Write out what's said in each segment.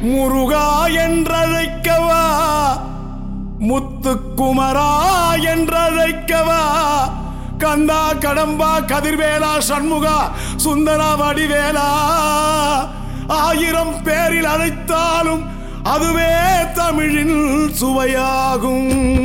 முருகா என்றழைக்கவா முத்துக்குமரா என்றழைக்கவா கந்தா கடம்பா கதிர்வேலா சண்முகா சுந்தரா வடிவேலா ஆயிரம் பேரில் அழைத்தாலும் அதுவே தமிழின் சுவையாகும்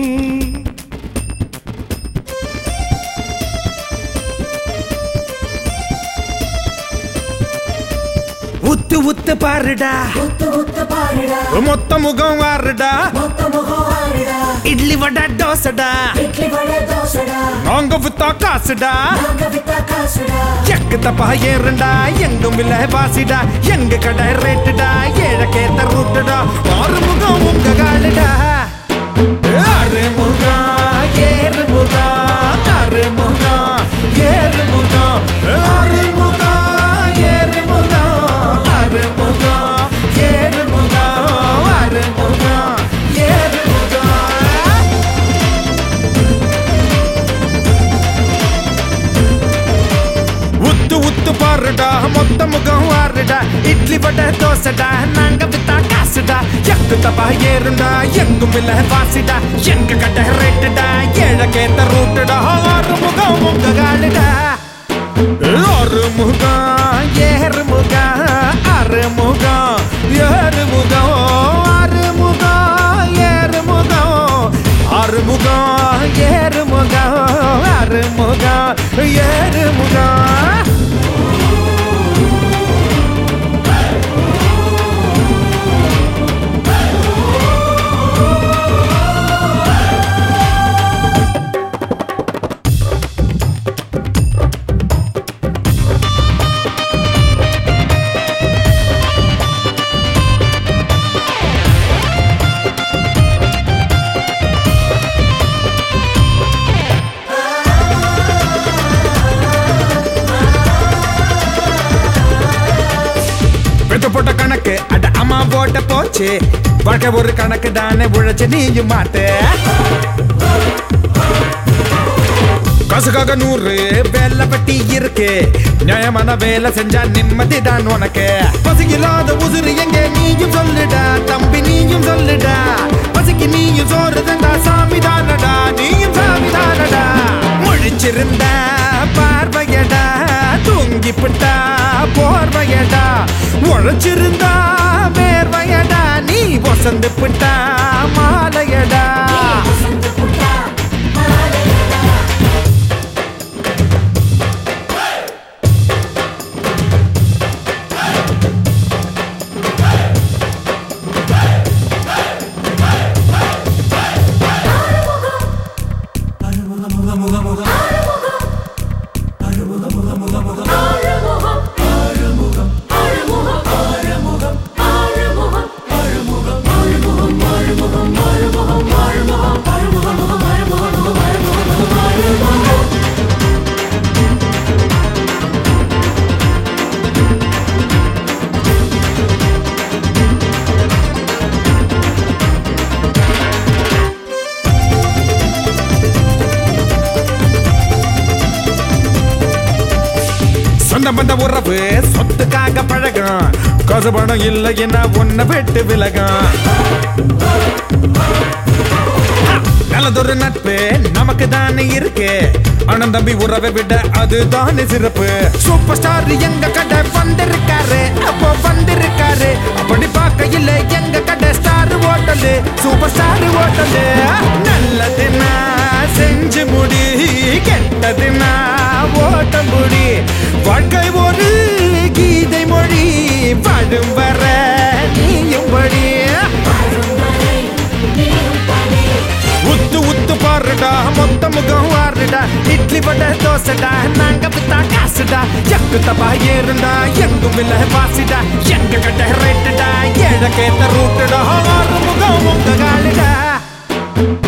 உத்து உத்து பாருடா உத்து உத்து பாருடா மொத்த முகம் வாருடா மொத்த முகம் ஆடுடா இட்லி வடை தோசைடா இட்லி வடை தோசைடா நாங்க வித்தா காசுடா நாங்க வித்தா காசுடா எக்கு தப்பா ஏறுண்டா எங்கும் இல்ல வாசிடா எங்க கடை ரேட்டுடா ஏழக்கேத்த ரூட்டுடா ஆறு முகம் உங்க காலுடா ஆறு முகம் ஏறு முகம் ஆறு முகம் ஏறு முகம் ஆறு முகம் ஏறு முகம் ஆறு முகம் ஏறு முகம் ஆறு முகம் ஏறு முகம் உத்து உத்து பாருடா மொத்த முகம் வாருடா இட்லி வடை தோசைடா நாங்க வித்தா காசுடா எக்கு தப்பா ஏறுண்டா எங்கும் இல்ல வாசிடா எங்க கடை ரேட்டுடா ஏழக்கேத்த ரூட்டுடா ஆறு முகம் உங்க காலுடா ஆறு முகம் ஏறு முகம் ஆறு முகம் ஏறு முகம் ஆறு முகம் ஏறு முகம் ஆறு முகம் ஏறு முகம் ஆறு முகம் ஏறு முகம் பெத்து போட்ட கணக்கு அட அம்மா போட்ட போச்சு வாழ்க்கை ஒரு கணக்கு தானே உழைச்சு நீயும் மாத்து காசுக்காக நூறு வேலை பட்டி இருக்கு நியாயமான வேலை செஞ்சா நிம்மதி தான் உனக்கு பசியில்லாத உசுறு எங்க நீயும் சொல்லுடா தம்பி நீயும் சொல்லுடா பசிக்கு நீயும் சோறு தந்தா சாமி தானடா நீயும் சாமி தானடா முழிச்சிருந்த பார்வையடா தூங்கிப்பிட்டா போர்வையடா உழைச்சிருந்தா வேர்வையடா நீ வசந்து பிட்டா மாலையடா வசந்த புட்டா மாலையடா சொந்த பந்த உறவு சொத்துக்காக பழகும் காசு பணம் இல்லை என்ன ஒன்ன விட்டு விலகும் நல்லதொரு நட்பு நமக்கு தானே இருக்கு அண்ணன் தம்பி உறவை விட அது தானே சிறப்பு சூப்பர் ஸ்டார் எங்க கடை வந்திருக்காரு அப்போ வந்திருக்காரு அப்படி பார்க்கையில் எங்க கடை star hotel super star hotel நல்லதுன்னா செஞ்சு முடி கெட்டதுன்னா ஓட்ட முடி வாழ்க்கை ஒரு கீதை மொழி வாழும் வர நீயும் படி அரும்படை நீயும் படை உத்து உத்து பாருடா மொத்த முகம் வாருடா இட்லி வடை தோசைடா நாங்க வித்தா காசுடா எக்கு தப்பா ஏறுண்டா எங்கும் இல்ல வாசிடா எங்க கடை ரேட்டுடா ஏழக்கேத்த ரூட்டுடா ஆறு முகம் உங்க காலுடா